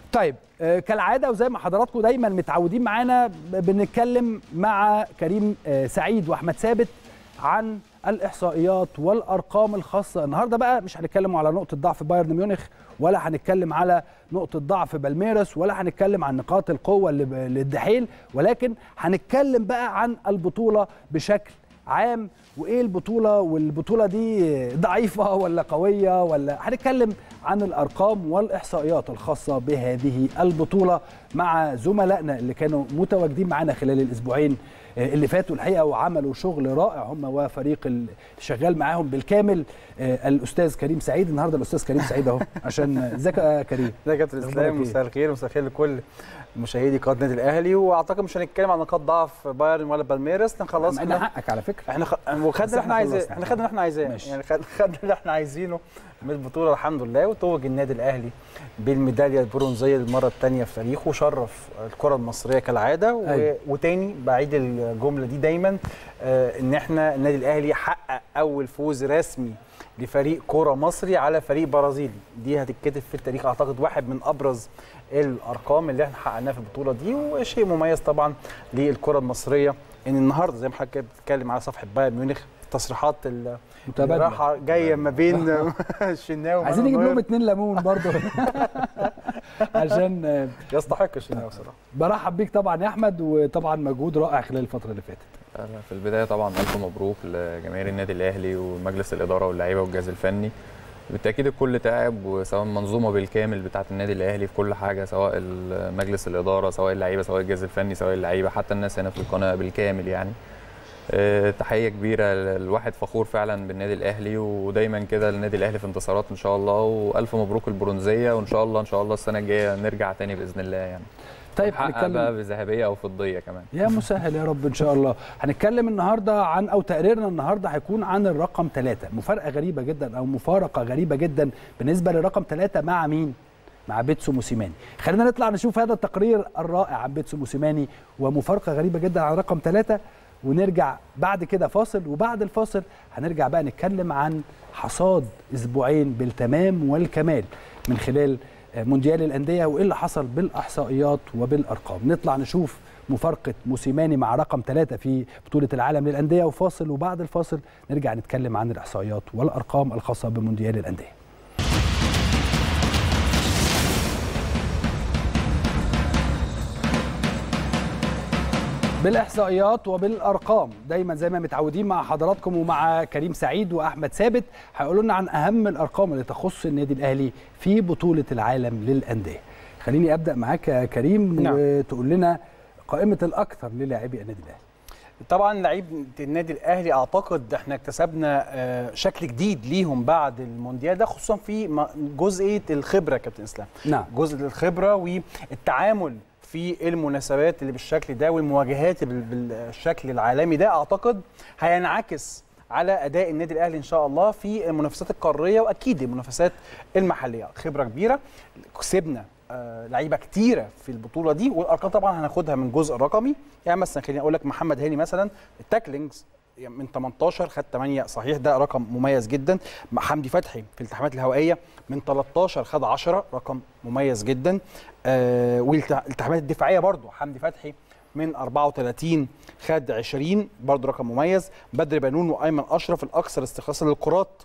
طيب آه، كالعاده وزي ما حضراتكم دايما متعودين معانا ب- بنتكلم مع كريم آه، سعيد واحمد ثابت عن الاحصائيات والارقام الخاصه النهارده بقى مش هنتكلم على نقطه ضعف بايرن ميونخ ولا هنتكلم على نقطه ضعف بالميرس ولا هنتكلم عن نقاط القوه اللي ب- للدحيل ولكن هنتكلم بقى عن البطوله بشكل عام وايه البطوله والبطوله دي ضعيفه ولا قويه ولا هنتكلم عن الارقام والاحصائيات الخاصه بهذه البطوله مع زملائنا اللي كانوا متواجدين معانا خلال الاسبوعين اللي فاتوا الحقيقه وعملوا شغل رائع هم وفريق اللي شغال معاهم بالكامل آه، الاستاذ كريم سعيد النهارده الاستاذ كريم سعيد اهو عشان ازيك يا كريم ده كابتن أخبارك اسلام إيه؟ مساء الخير مساء الخير لكل مشاهدي قناه النادي الاهلي واعتقد مش هنتكلم عن نقاط ضعف بايرن ولا بالميرس لان خلاص مع إن احنا حقك على فكره احنا خ... وخدنا بس اللي إحنا احنا عايزينه خلصنا. احنا خدنا اللي احنا عايزينه ماشي. يعني خد- خدنا اللي احنا عايزينه من البطوله الحمد لله وتوج النادي الاهلي بالميداليه البرونزيه للمره الثانيه في تاريخه وشرف الكره المصريه كالعاده و... أيوة. وتاني بعيد الجمله دي دايما آه ان احنا النادي الاهلي حقق اول فوز رسمي لفريق كرة مصري على فريق برازيلي دي هتتكتب في التاريخ اعتقد واحد من ابرز الارقام اللي احنا حققناها في البطوله دي وشيء مميز طبعا للكره المصريه ان النهارده زي ما حضرتك كده بتتكلم على صفحه بايرن ميونخ تصريحات ال- متبادلة. الراحه جايه ما بين الشناوي عايزين نجيب ومانويل. لهم اتنين ليمون برضو عشان آه، يستحق الشناوي بصراحه برحب بيك طبعا يا احمد وطبعا مجهود رائع خلال الفتره اللي فاتت أهلا. في البدايه طبعا الف مبروك لجماهير النادي الاهلي ومجلس الاداره واللعيبه والجهاز الفني بالتاكيد الكل تعب وسواء المنظومه بالكامل بتاعه النادي الاهلي في كل حاجه سواء ال- مجلس الاداره سواء اللعيبه سواء الجهاز الفني سواء اللعيبه حتى الناس هنا في القناه بالكامل يعني آه، تحيه كبيره الواحد فخور فعلا بالنادي الاهلي ودايما كده النادي الاهلي في انتصارات ان شاء الله والف مبروك البرونزيه وان شاء الله ان شاء الله السنه الجايه نرجع تاني باذن الله يعني طيب نحقق هنتكلم بقى بذهبيه او فضيه كمان يا مسهل يا رب ان شاء الله هنتكلم النهارده عن او تقريرنا النهارده هيكون عن الرقم ثلاثة مفارقه غريبه جدا او مفارقه غريبه جدا بالنسبه للرقم ثلاثة مع مين مع بيتسو موسيماني خلينا نطلع نشوف هذا التقرير الرائع عن بيتسو موسيماني ومفارقه غريبه جدا عن رقم ثلاثة ونرجع بعد كده فاصل وبعد الفاصل هنرجع بقى نتكلم عن حصاد اسبوعين بالتمام والكمال من خلال مونديال الانديه وايه اللي حصل بالاحصائيات وبالارقام نطلع نشوف مفارقه موسيماني مع رقم ثلاثة في بطوله العالم للانديه وفاصل وبعد الفاصل نرجع نتكلم عن الاحصائيات والارقام الخاصه بمونديال الانديه بالاحصائيات وبالارقام دايما زي ما متعودين مع حضراتكم ومع كريم سعيد واحمد ثابت هيقولوا لنا عن اهم الارقام اللي تخص النادي الاهلي في بطوله العالم للانديه خليني ابدا معاك يا كريم نعم. وتقول لنا قائمه الاكثر للاعبي النادي الاهلي طبعا لعيب النادي الاهلي اعتقد احنا اكتسبنا آه، شكل جديد ليهم بعد المونديال ده خصوصا في م- جزئيه الخبره يا كابتن اسلام نعم جزء الخبره والتعامل في المناسبات اللي بالشكل ده والمواجهات بال- بالشكل العالمي ده اعتقد هينعكس على اداء النادي الاهلي ان شاء الله في المنافسات القاريه واكيد المنافسات المحليه خبره كبيره كسبنا آه، لعيبه كتيره في البطوله دي والارقام طبعا هناخدها من جزء رقمي يعني مثلا خليني اقول لك محمد هاني مثلا التاكلينجز من 18 خد 8 صحيح ده رقم مميز جدا حمدي فتحي في الالتحامات الهوائيه من 13 خد 10 رقم مميز جدا آه والالتحامات الدفاعيه برضو حمدي فتحي من 34 خد 20 برضو رقم مميز بدر بنون وايمن اشرف الاكثر استخلاصا للكرات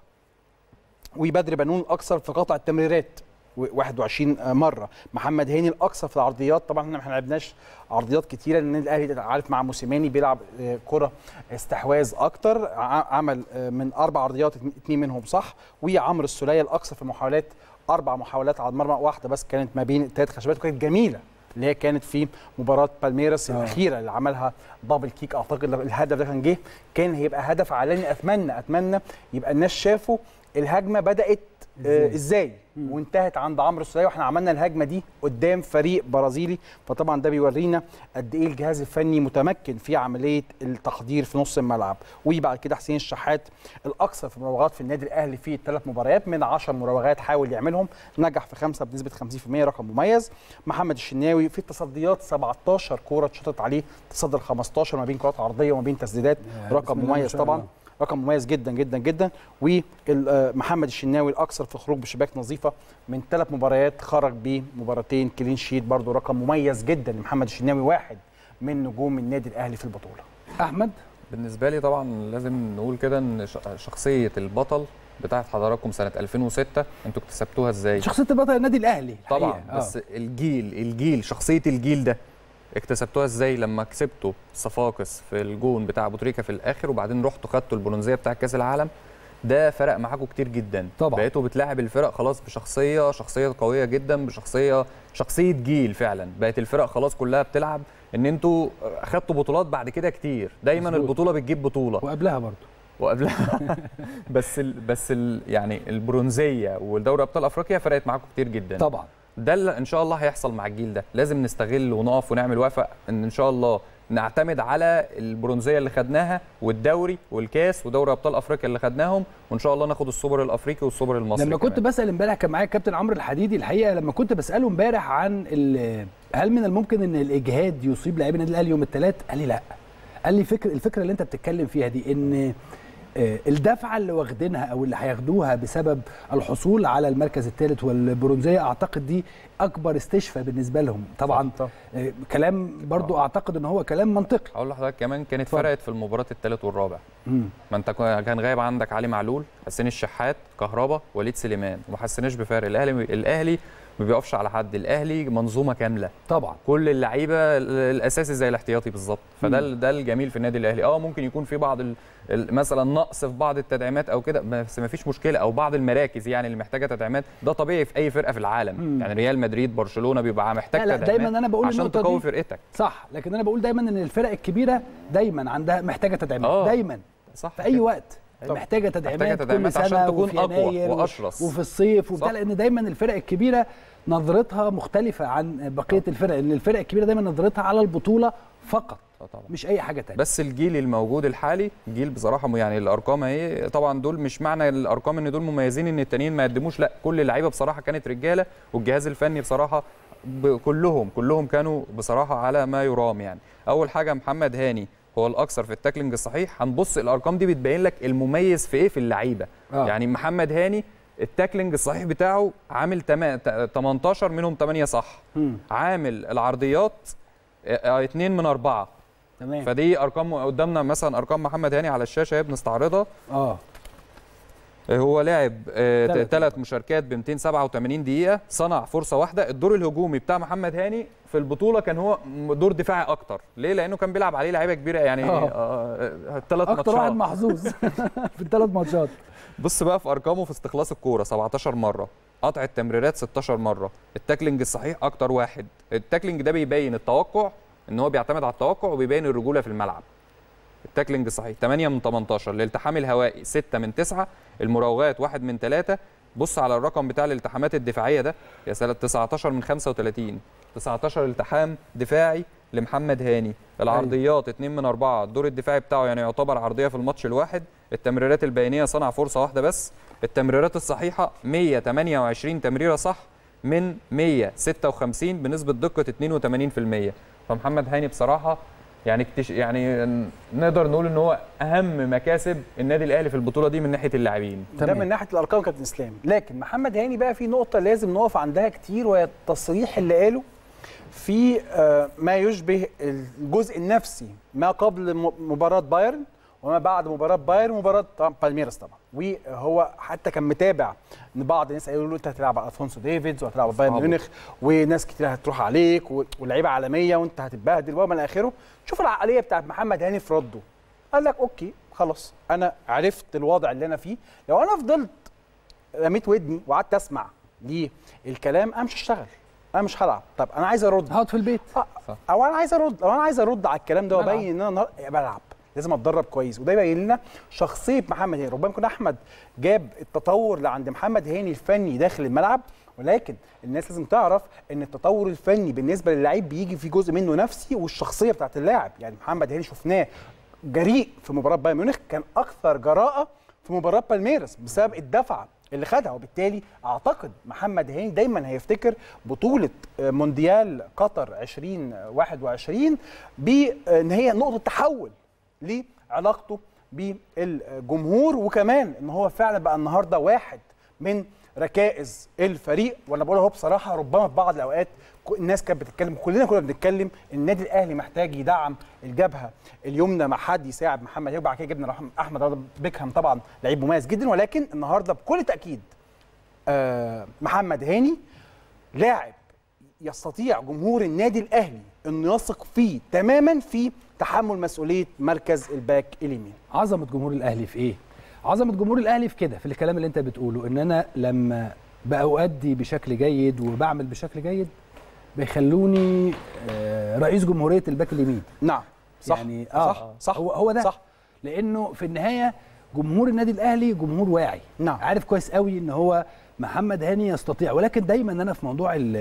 وبدر بنون الاكثر في قطع التمريرات و- 21 مره محمد هاني الاكثر في العرضيات طبعا احنا ما لعبناش عرضيات كتيره لان النادي الاهلي عارف مع موسيماني بيلعب آه، كره استحواذ اكتر ع- عمل آه، من اربع عرضيات اتنين- اتنين منهم صح وعمرو السوليه الاكثر في المحاولات اربع محاولات على المرمى واحده بس كانت ما بين الثلاث خشبات وكانت جميله اللي هي كانت في مباراه بالميراس آه. الاخيره اللي عملها دبل كيك اعتقد لو الهدف ده كان جه كان هيبقى هدف علني اتمنى اتمنى يبقى الناس شافوا الهجمه بدات إزاي؟ ازاي, إزاي؟ وانتهت عند عمرو السوليه واحنا عملنا الهجمه دي قدام فريق برازيلي فطبعا ده بيورينا قد ايه الجهاز الفني متمكن في عمليه التحضير في نص الملعب وبعد كده حسين الشحات الاكثر في المراوغات في النادي الاهلي في الثلاث مباريات من 10 مراوغات حاول يعملهم نجح في خمسه بنسبه 50% رقم مميز محمد الشناوي في التصديات 17 كوره اتشطت عليه تصدر 15 ما بين كرات عرضيه وما بين تسديدات بسم رقم الله ما مميز شاء طبعا الله. رقم مميز جدا جدا جدا ومحمد الشناوي الاكثر في الخروج بشباك نظيفه من ثلاث مباريات خرج بمباراتين كلين شيت برضو رقم مميز جدا لمحمد الشناوي واحد من نجوم النادي الاهلي في البطوله احمد بالنسبه لي طبعا لازم نقول كده ان ش- شخصيه البطل بتاعت حضراتكم سنه 2006 انتوا اكتسبتوها ازاي شخصيه البطل النادي الاهلي طبعا الحقيقة. بس الجيل الجيل شخصيه الجيل ده اكتسبتوها ازاي لما كسبتوا صفاقس في الجون بتاع ابو تريكه في الاخر وبعدين رحتوا خدتوا البرونزيه بتاع كاس العالم ده فرق معاكم كتير جدا طبعا. بقيتوا بتلاعب الفرق خلاص بشخصيه شخصيه قويه جدا بشخصيه شخصيه جيل فعلا بقت الفرق خلاص كلها بتلعب ان انتوا خدتوا بطولات بعد كده كتير دايما مظبوط. البطوله بتجيب بطوله وقبلها برضو وقبلها بس ال بس ال يعني البرونزيه والدوري ابطال افريقيا فرقت معاكم كتير جدا طبعا ده اللي ان شاء الله هيحصل مع الجيل ده لازم نستغل ونقف ونعمل وقفه ان ان شاء الله نعتمد على البرونزيه اللي خدناها والدوري والكاس ودوري ابطال افريقيا اللي خدناهم وان شاء الله ناخد السوبر الافريقي والسوبر المصري لما كنت كمان. بسال امبارح كان معايا الكابتن عمرو الحديدي الحقيقه لما كنت بساله امبارح عن ال- هل من الممكن ان الاجهاد يصيب لاعبي النادي الاهلي يوم الثلاث قال لي لا قال لي فكر الفكره اللي انت بتتكلم فيها دي ان آه، الدفعه اللي واخدينها او اللي هياخدوها بسبب الحصول على المركز الثالث والبرونزيه اعتقد دي اكبر استشفاء بالنسبه لهم طبعا صح. آه، كلام برضو اعتقد ان هو كلام منطقي هقول لحضرتك كمان كانت اتفضل. فرقت في المباراه الثالث والرابع مم. ما انت كو- كان غايب عندك علي معلول حسين الشحات كهربا وليد سليمان وما حسيناش بفارق الاهلي الاهلي ما بيقفش على حد الاهلي منظومه كامله طبعا كل اللعيبه ال- الاساسي زي الاحتياطي بالظبط فده ال- ده الجميل في النادي الاهلي اه ممكن يكون في بعض ال- ال- مثلا نقص في بعض التدعيمات او كده بس ما فيش مشكله او بعض المراكز يعني اللي محتاجه تدعيمات ده طبيعي في اي فرقه في العالم مم. يعني ريال مدريد برشلونه بيبقى محتاج لا لا تدعيمات دايما انا بقول عشان النقطه تقوي دي فرقتك صح لكن انا بقول دايما ان الفرق الكبيره دايما عندها محتاجه تدعيمات آه. دايما صح في اي وقت طبعا. محتاجه تدعيمات, محتاجة تدعيمات كل سنه عشان تكون وفي أقوى يناير و- وأشرس. وفي الصيف وبتاع صح. لان دايما الفرق الكبيره نظرتها مختلفه عن بقيه الفرق لان الفرق الكبيره دايما نظرتها على البطوله فقط آه طبعا مش اي حاجه تانية بس الجيل الموجود الحالي جيل بصراحه م- يعني الارقام اهي طبعا دول مش معنى الارقام ان دول مميزين ان التانيين ما يقدموش لا كل اللعيبه بصراحه كانت رجاله والجهاز الفني بصراحه ب- كلهم كلهم كانوا بصراحه على ما يرام يعني اول حاجه محمد هاني هو الاكثر في التاكلينج الصحيح هنبص الارقام دي بتبين لك المميز في ايه في اللعيبه آه. يعني محمد هاني التاكلينج الصحيح بتاعه عامل تما- ت- 18 منهم 8 صح مم. عامل العرضيات 2 من 4 تمام فدي ارقام قدامنا مثلا ارقام محمد هاني على الشاشه اهي بنستعرضها اه هو لعب تلات ثلاث مشاركات ب 287 دقيقه صنع فرصه واحده الدور الهجومي بتاع محمد هاني في البطوله كان هو دور دفاعي اكتر ليه لانه كان بيلعب عليه لعيبه كبيره يعني آه. ثلاث اكتر واحد ماتشات محظوظ في الثلاث ماتشات بص بقى في ارقامه في استخلاص الكوره 17 مره قطع التمريرات 16 مره التاكلينج الصحيح اكتر واحد التاكلينج ده بيبين التوقع ان هو بيعتمد على التوقع وبيبين الرجوله في الملعب التاكلينج الصحيح 8 من 18 الالتحام الهوائي 6 من 9 المراوغات 1 من 3 بص على الرقم بتاع الالتحامات الدفاعيه ده يا سلام 19 من 35 19 التحام دفاعي لمحمد هاني العرضيات 2 من 4 الدور الدفاعي بتاعه يعني يعتبر عرضيه في الماتش الواحد التمريرات البينيه صنع فرصه واحده بس التمريرات الصحيحه 128 تمريره صح من 156 بنسبه دقه 82% فمحمد هاني بصراحه يعني اكتش... يعني نقدر نقول ان هو اهم مكاسب النادي الاهلي في البطوله دي من ناحيه اللاعبين ده تمام. من ناحيه الارقام كابتن اسلام لكن محمد هاني بقى في نقطه لازم نقف عندها كتير وهي التصريح اللي قاله في آه، ما يشبه الجزء النفسي ما قبل م- مباراه بايرن وما بعد مباراه بايرن ومباراه طبعاً بالميراس طبعا وهو حتى كان متابع ان بعض الناس قالوا له انت هتلعب على الفونسو ديفيدز وهتلعب على بايرن أصحابه. ميونخ وناس كتير هتروح عليك و- ولاعيبه عالميه وانت هتتبهدل وما الى اخره شوف العقليه بتاعت محمد هاني في رده قال لك اوكي خلاص انا عرفت الوضع اللي انا فيه لو انا فضلت رميت ودني وقعدت اسمع للكلام انا مش هشتغل انا مش هلعب طب انا عايز ارد هقعد في البيت آه، صح. او انا عايز ارد او انا عايز ارد على الكلام ده بلعب. وابين ان انا نهار- بلعب لازم اتدرب كويس وده يبين لنا شخصيه محمد هاني ربما يكون احمد جاب التطور اللي عند محمد هاني الفني داخل الملعب ولكن الناس لازم تعرف ان التطور الفني بالنسبه للعيب بيجي في جزء منه نفسي والشخصيه بتاعت اللاعب يعني محمد هاني شفناه جريء في مباراه بايرن ميونخ كان اكثر جراءه في مباراه بالميراس بسبب الدفعه اللي خدها وبالتالي اعتقد محمد هاني دايما هيفتكر بطوله آه، مونديال قطر 2021 بان هي نقطه تحول لعلاقته بالجمهور وكمان ان هو فعلا بقى النهارده واحد من ركائز الفريق وانا بقول اهو بصراحه ربما في بعض الاوقات ك- الناس كانت بتتكلم كلنا كنا بنتكلم النادي الاهلي محتاج يدعم الجبهه اليمنى مع حد يساعد محمد هيبقى بعد كده جبنا رحم- احمد رضا بيكهام طبعا لعيب مميز جدا ولكن النهارده بكل تاكيد آه، محمد هاني لاعب يستطيع جمهور النادي الاهلي انه يثق فيه تماما في تحمل مسؤوليه مركز الباك اليمين عظمه جمهور الاهلي في ايه عظمه جمهور الاهلي في كده في الكلام اللي انت بتقوله ان انا لما بأؤدي بشكل جيد وبعمل بشكل جيد بيخلوني آه، رئيس جمهوريه الباك اليمين نعم صح يعني اه صح صح هو هو ده صح لانه في النهايه جمهور النادي الاهلي جمهور واعي نعم. عارف كويس قوي ان هو محمد هاني يستطيع ولكن دايما انا في موضوع ال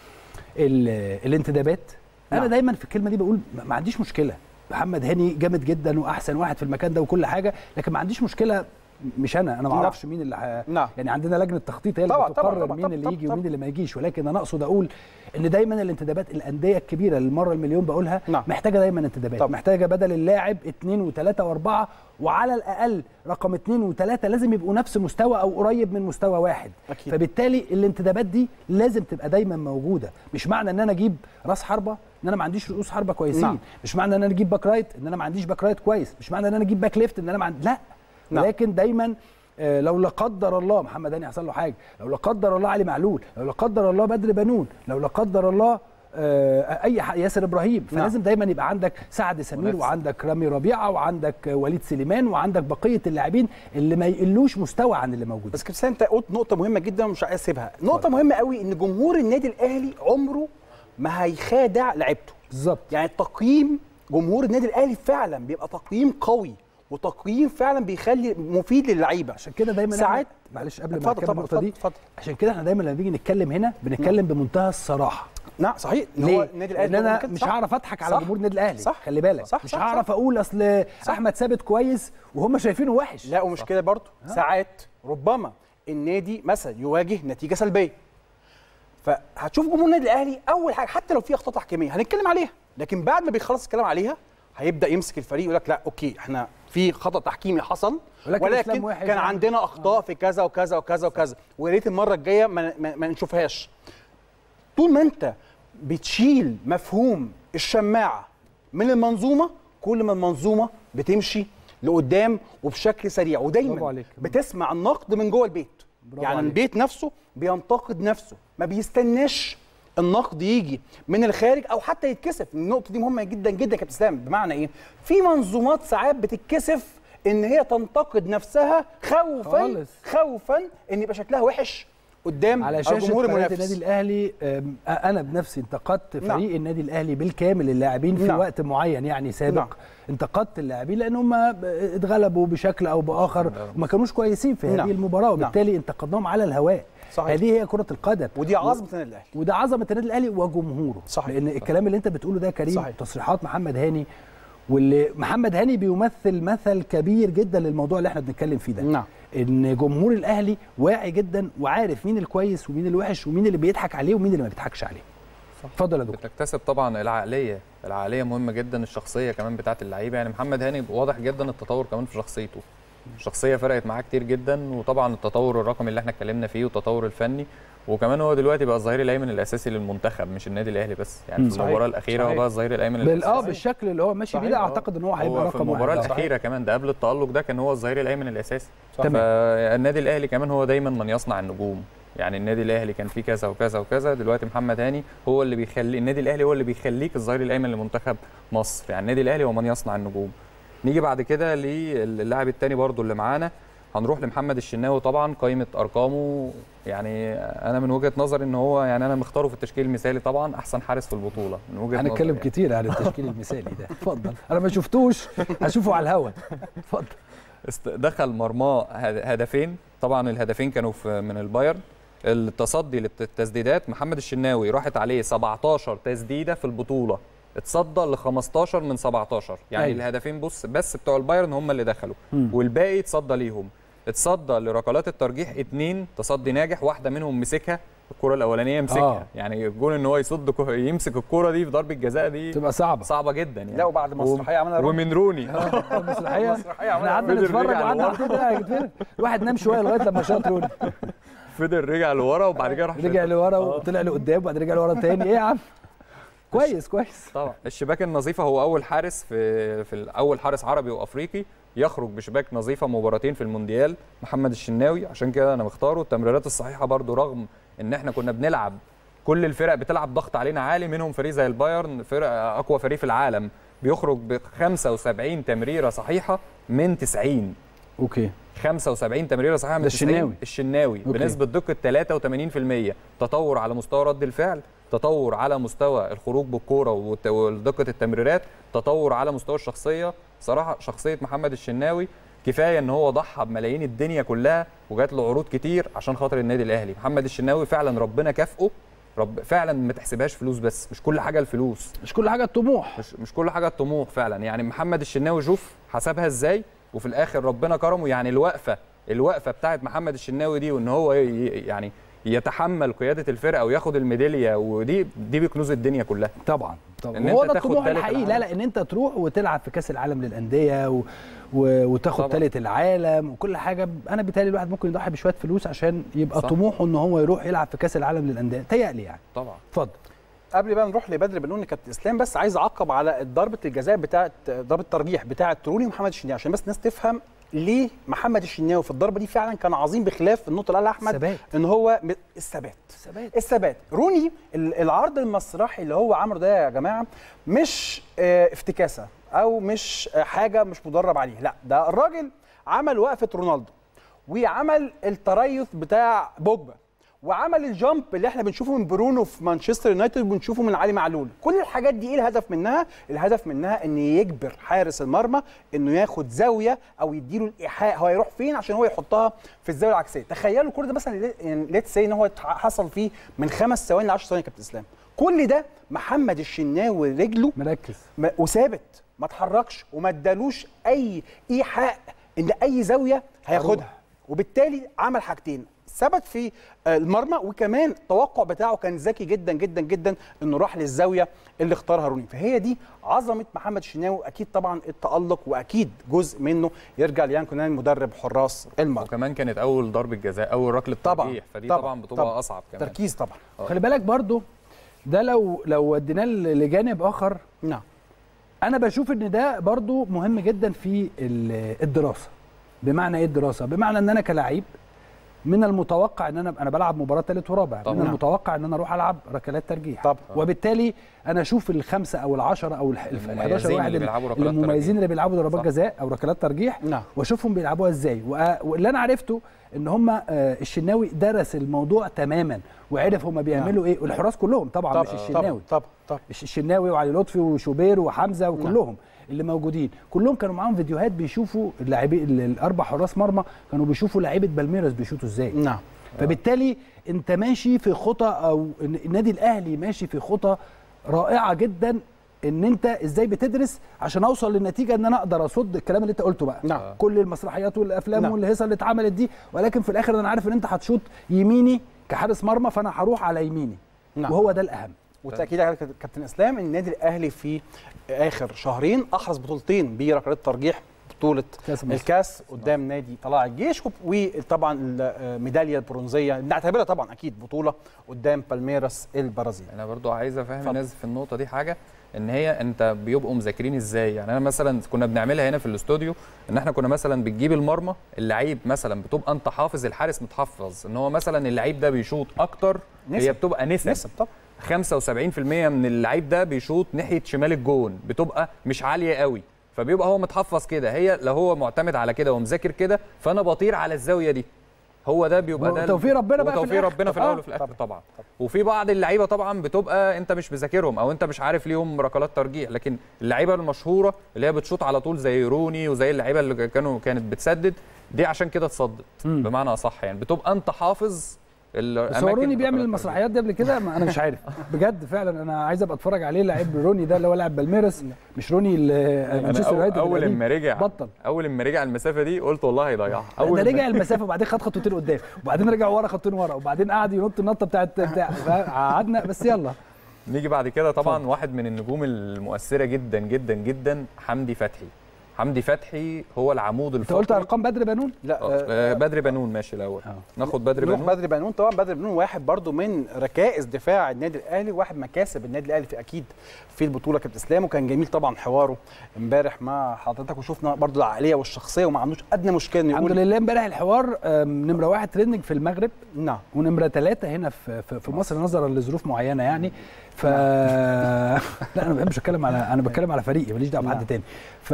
ال الانتدابات انا نعم. دايما في الكلمه دي بقول ما ما عنديش مشكله محمد هاني جامد جدا واحسن واحد في المكان ده وكل حاجه لكن ما عنديش مشكله مش انا انا ما نعم. اعرفش مين اللي ح... نعم. يعني عندنا لجنه تخطيط هي اللي طبعاً، طبعاً، بتقرر طبعاً، مين طبعاً، اللي طبعاً، يجي طبعاً. ومين اللي ما يجيش ولكن انا اقصد اقول ان دايما الانتدابات الانديه الكبيره المره المليون بقولها نعم. محتاجه دايما انتدابات طبعاً. محتاجه بدل اللاعب اثنين وثلاثه واربعه وعلى الاقل رقم اثنين وثلاثه لازم يبقوا نفس مستوى او قريب من مستوى واحد أكيد. فبالتالي الانتدابات دي لازم تبقى دايما موجوده مش معنى ان انا اجيب راس حربه ان انا ما عنديش رؤوس حربه كويسين نعم. مش معنى ان انا اجيب باك رايت ان انا ما عنديش باك رايت كويس مش معنى ان انا اجيب باك ليفت ان انا ما عندي لا نعم. ولكن دايما آه، لو لا قدر الله محمد هاني حصل له حاجه لو لا قدر الله علي معلول لو لا قدر الله بدر بنون لو لا قدر الله آه، اي ح- ياسر ابراهيم نعم. فلازم دايما يبقى عندك سعد سمير ونفس. وعندك رامي ربيعه وعندك آه، وليد سليمان وعندك بقيه اللاعبين اللي ما يقلوش مستوى عن اللي موجود بس كابتن انت قلت نقطه مهمه جدا ومش عايز اسيبها نقطه مهمه قوي ان جمهور النادي الاهلي عمره ما هيخادع لعيبته بالظبط يعني التقييم جمهور النادي الاهلي فعلا بيبقى تقييم قوي وتقييم فعلا بيخلي مفيد للعيبه عشان كده دايما إحنا- ساعات معلش قبل ما اتفضل نتكلم طبعا النقطه دي اتفضل اتفضل عشان كده احنا دايما لما بنيجي نتكلم هنا بنتكلم بمنتهى الصراحه نعم صحيح إن هو ليه؟ النادي لان الاهلي انا طبعاً كده. مش صح. هعرف اضحك على صح. جمهور النادي الاهلي صح. خلي بالك صح، مش صح، هعرف صح. اقول اصل احمد ثابت كويس وهم شايفينه وحش لا ومش كده برضه ساعات ربما النادي مثلا يواجه نتيجه سلبيه فهتشوف جمهور النادي الاهلي اول حاجه حتى لو في اخطاء تحكيميه هنتكلم عليها لكن بعد ما بيخلص الكلام عليها هيبدا يمسك الفريق يقول لك لا اوكي احنا في خطا تحكيمي حصل ولكن ولكن, الإسلام وحش كان يعني. عندنا اخطاء في كذا وكذا وكذا وكذا ويا ريت المره الجايه ما, ما, ما نشوفهاش طول ما انت بتشيل مفهوم الشماعه من المنظومه كل ما المنظومه بتمشي لقدام وبشكل سريع برافو ودايما عليك. بتسمع النقد من جوه البيت برافو يعني عليك. البيت نفسه بينتقد نفسه ما بيستناش النقد يجي من الخارج او حتى يتكسف النقطه دي مهمه جدا جدا يا كابتن اسلام بمعنى ايه في منظومات ساعات بتتكسف ان هي تنتقد نفسها خوفا خالص. خوفا ان يبقى شكلها وحش قدام على شاشه الجمهور قناه المنافس النادي الاهلي أم، انا بنفسي انتقدت فريق نعم. النادي الاهلي بالكامل اللاعبين في نعم. وقت معين يعني سابق نعم. انتقدت اللاعبين لان هم اتغلبوا بشكل او باخر وما كانوش كويسين في نعم. هذه المباراه وبالتالي انتقدناهم على الهواء صحيح. هذه هي كره القدم ودي عظمه النادي الاهلي وده عظمه النادي الاهلي وجمهوره صحيح. لان الكلام اللي انت بتقوله ده يا كريم صحيح. تصريحات محمد هاني واللي محمد هاني بيمثل مثل كبير جدا للموضوع اللي احنا بنتكلم فيه ده نعم. ان جمهور الاهلي واعي جدا وعارف مين الكويس ومين الوحش ومين اللي بيضحك عليه ومين اللي ما بيضحكش عليه اتفضل يا دكتور بتكتسب طبعا العقليه العقليه مهمه جدا الشخصيه كمان بتاعت اللعيبه يعني محمد هاني واضح جدا التطور كمان في شخصيته الشخصيه فرقت معاه كتير جدا وطبعا التطور الرقمي اللي احنا اتكلمنا فيه والتطور الفني وكمان هو دلوقتي بقى الظهير الايمن الاساسي للمنتخب مش النادي الاهلي بس يعني في صحيح. المباراه الاخيره هو صحيح. بقى الظهير الايمن بال- اه الاساسي بالشكل اللي هو ماشي بيه صحيح. ده آه. اعتقد ان هو هيبقى هو في رقم المباراه واحد الاخيره كمان ده قبل التالق ده كان هو الظهير الايمن الاساسي تمام. فالنادي الاهلي كمان هو دايما من يصنع النجوم يعني النادي الاهلي كان فيه كذا وكذا وكذا دلوقتي محمد هاني هو اللي بيخلي النادي الاهلي هو اللي بيخليك الظهير الايمن لمنتخب مصر يعني النادي الاهلي هو من يصنع النجوم نيجي بعد كده للاعب الثاني برضو اللي معانا هنروح لمحمد الشناوي طبعا قائمه ارقامه يعني انا من وجهه نظري ان هو يعني انا مختاره في التشكيل المثالي طبعا احسن حارس في البطوله من وجهه نظري هنتكلم يعني. كتير عن التشكيل المثالي ده اتفضل انا ما شفتوش هشوفه على الهوا اتفضل است- دخل مرماه هد- هدفين طبعا الهدفين كانوا في من البايرن التصدي للتسديدات محمد الشناوي راحت عليه 17 تسديده في البطوله اتصدى ل 15 من 17 يعني أيوة. أيوة. الهدفين بص بس بتوع البايرن هم اللي دخلوا مم. والباقي اتصدى ليهم اتصدى لركلات الترجيح اتنين تصدي ناجح واحده منهم مسكها الكره الاولانيه يمسكها آه. يعني الجون ان هو يصد كو- يمسك الكره دي في ضربه جزاء دي تبقى صعبه صعبه جدا يعني لا وبعد مسرحيه عملها روني. ومن روني المسرحيه مسرحية احنا عملها قعدنا فضل نتفرج رجع وقعدنا لورا. نفتكر كده الواحد نام شويه لغايه لما شاط روني فضل رجع لورا وبعد كده راح رجع شايطها. لورا وطلع لقدام وبعد رجع لورا تاني ايه يا عم كويس كويس طبعا الشباك النظيفه هو اول حارس في في اول حارس عربي وافريقي يخرج بشباك نظيفه مباراتين في المونديال محمد الشناوي عشان كده انا مختاره التمريرات الصحيحه برضو رغم ان احنا كنا بنلعب كل الفرق بتلعب ضغط علينا عالي منهم فريق زي البايرن فرق اقوى فريق في العالم بيخرج ب 75 تمريره صحيحه من 90 اوكي 75 تمريره صحيحه من ده 90 الشناوي. الشناوي أوكي. بنسبه دقه 83% تطور على مستوى رد الفعل تطور على مستوى الخروج بالكوره وت- ودقه التمريرات تطور على مستوى الشخصيه صراحه شخصيه محمد الشناوي كفايه ان هو ضحى بملايين الدنيا كلها وجات له عروض كتير عشان خاطر النادي الاهلي محمد الشناوي فعلا ربنا كافئه رب فعلا ما تحسبهاش فلوس بس مش كل حاجه الفلوس مش كل حاجه الطموح مش مش كل حاجه الطموح فعلا يعني محمد الشناوي شوف حسبها ازاي وفي الاخر ربنا كرمه يعني الوقفه الوقفه بتاعت محمد الشناوي دي وان هو ي- ي- يعني يتحمل قياده الفرقه وياخد الميداليه ودي دي بكنوز الدنيا كلها طبعا طبعا إن هو أنت ده تاخد الطموح تالت الحقيقي لا العالم. لا ان انت تروح وتلعب في كاس العالم للانديه و... و... وتاخد طبعاً. ثالث العالم وكل حاجه انا بالتالي الواحد ممكن يضحي بشويه فلوس عشان يبقى صح. طموحه ان هو يروح يلعب في كاس العالم للانديه تهيألي يعني طبعا اتفضل قبل بقى نروح لبدر بنون كابتن اسلام بس عايز اعقب على ضربه الجزاء بتاعه ضربه الترجيح بتاعه تروني ومحمد الشناوي عشان بس الناس تفهم ليه محمد الشناوي في الضربه دي فعلا كان عظيم بخلاف النقطه اللي قالها احمد ثبات. ان هو م- الثبات ثبات الثبات روني ال- العرض المسرحي اللي هو عمله ده يا جماعه مش آه، افتكاسه او مش آه، حاجه مش مدرب عليه لا ده الراجل عمل وقفه رونالدو وعمل التريث بتاع بوجبا وعمل الجامب اللي احنا بنشوفه من برونو في مانشستر يونايتد وبنشوفه من علي معلول كل الحاجات دي ايه الهدف منها الهدف منها ان يجبر حارس المرمى انه ياخد زاويه او يديله الايحاء هو يروح فين عشان هو يحطها في الزاويه العكسيه تخيلوا كل ده مثلا ليتس سي ان هو حصل فيه من خمس ثواني ل 10 ثواني يا كابتن اسلام كل ده محمد الشناوي رجله مركز ما- وثابت ما اتحركش وما ادالوش اي ايحاء ان اي زاويه هياخدها وبالتالي عمل حاجتين ثبت في آه، المرمى وكمان التوقع بتاعه كان ذكي جدا جدا جدا انه راح للزاويه اللي اختارها روني فهي دي عظمه محمد الشناوي اكيد طبعا التالق واكيد جزء منه يرجع ليان كونان مدرب حراس المرمى وكمان كانت اول ضربه جزاء اول ركله طبعاً، ترجيح فدي طبعاً، طبعا, بتبقى طبعاً. اصعب كمان تركيز طبعا خلي بالك برضو ده لو لو وديناه لجانب اخر نعم انا بشوف ان ده برضو مهم جدا في ال- الدراسه بمعنى ايه الدراسه بمعنى ان انا كلاعب من المتوقع ان انا انا بلعب مباراه ثالث ورابع طبعاً. من المتوقع ان انا اروح العب ركلات ترجيح طبعا وبالتالي انا اشوف الخمسه او العشره او ال 11 المميزين واحد اللي بيلعبوا ركلات المميزين ترجيح. اللي بيلعبوا ضربات صح. جزاء او ركلات ترجيح نعم واشوفهم بيلعبوها ازاي وأ- واللي انا عرفته ان هم آه، الشناوي درس الموضوع تماما وعرف هم بيعملوا ايه والحراس كلهم طبعا مش طبعا الشناوي طبعا طبعا الش- الشناوي وعلي لطفي وشوبير وحمزه وكلهم اللي موجودين كلهم كانوا معاهم فيديوهات بيشوفوا اللاعبين ال- الاربع حراس مرمى كانوا بيشوفوا لعيبه بالميراس بيشوطوا ازاي نعم فبالتالي انت ماشي في خطى او النادي الاهلي ماشي في خطى رائعه جدا ان انت ازاي بتدرس عشان اوصل للنتيجه ان انا اقدر اصد الكلام اللي انت قلته بقى نعم. كل المسرحيات والافلام نعم. والهيصه اللي اتعملت دي ولكن في الاخر انا عارف ان انت هتشوط يميني كحارس مرمى فانا هروح على يميني نعم. وهو ده الاهم وتاكيد على كده كابتن اسلام ان النادي الاهلي في اخر شهرين احرز بطولتين بركلات ترجيح بطوله كاس مصر. الكاس قدام نادي طلائع الجيش وب- وطبعا الميداليه البرونزيه بنعتبرها طبعا اكيد بطوله قدام بالميراس البرازيل انا برضو عايز افهم اتفضل. الناس في النقطه دي حاجه ان هي انت بيبقوا مذاكرين ازاي يعني انا مثلا كنا بنعملها هنا في الاستوديو ان احنا كنا مثلا بتجيب المرمى اللعيب مثلا بتبقى انت حافظ الحارس متحفظ ان هو مثلا اللعيب ده بيشوط اكتر هي نسب. بتبقى نسب نسب طبعا 75% من اللعيب ده بيشوط ناحيه شمال الجون بتبقى مش عاليه قوي فبيبقى هو متحفظ كده هي لو هو معتمد على كده ومذاكر كده فانا بطير على الزاويه دي هو ده بيبقى ده وتوفيق ربنا بقى في وتوفيق الآخر. ربنا في آه، الاول وفي الاخر طبعاً. طبعا وفي بعض اللعيبه طبعا بتبقى انت مش مذاكرهم او انت مش عارف ليهم ركلات ترجيح لكن اللعيبه المشهوره اللي هي بتشوط على طول زي روني وزي اللعيبه اللي كانوا كانت بتسدد دي عشان كده اتصدت مم. بمعنى اصح يعني بتبقى انت حافظ ال- بس هو أماكن روني بيعمل ركلات المسرحيات دي قبل كده ما انا مش عارف بجد فعلا انا عايز ابقى اتفرج عليه لعيب روني ده اللي هو لاعب بالميرس مش روني اللي أنا مانشستر أول- يونايتد اول القديم. لما رجع بطل اول لما رجع المسافه دي قلت والله هيضيعها ده اول رجع المسافه وبعدين خد خطوتين قدام وبعدين رجع ورا خطوتين ورا وبعدين قعد ينط النطه بتاعت بتاع قعدنا بس يلا نيجي بعد كده طبعا واحد من النجوم المؤثره جدا جدا جدا حمدي فتحي حمدي فتحي هو العمود انت الفقري قلت ارقام بدر بنون لا آه، آه، بدر بنون ماشي الاول آه. ناخد بدر نروح بنون بدر بنون طبعا بدر بنون واحد برضو من ركائز دفاع النادي الاهلي واحد مكاسب النادي الاهلي في اكيد في البطوله كابتن اسلام وكان جميل طبعا حواره امبارح مع حضرتك وشفنا برضو العقليه والشخصيه وما عندوش ادنى مشكله انه الحمد يقول لله امبارح الحوار آم، نمره واحد ترندنج في المغرب نعم ونمره ثلاثه هنا في في, في مصر نظرا لظروف معينه يعني ف لا انا ما بحبش اتكلم على انا بتكلم على فريقي ماليش دعوه نعم. بحد تاني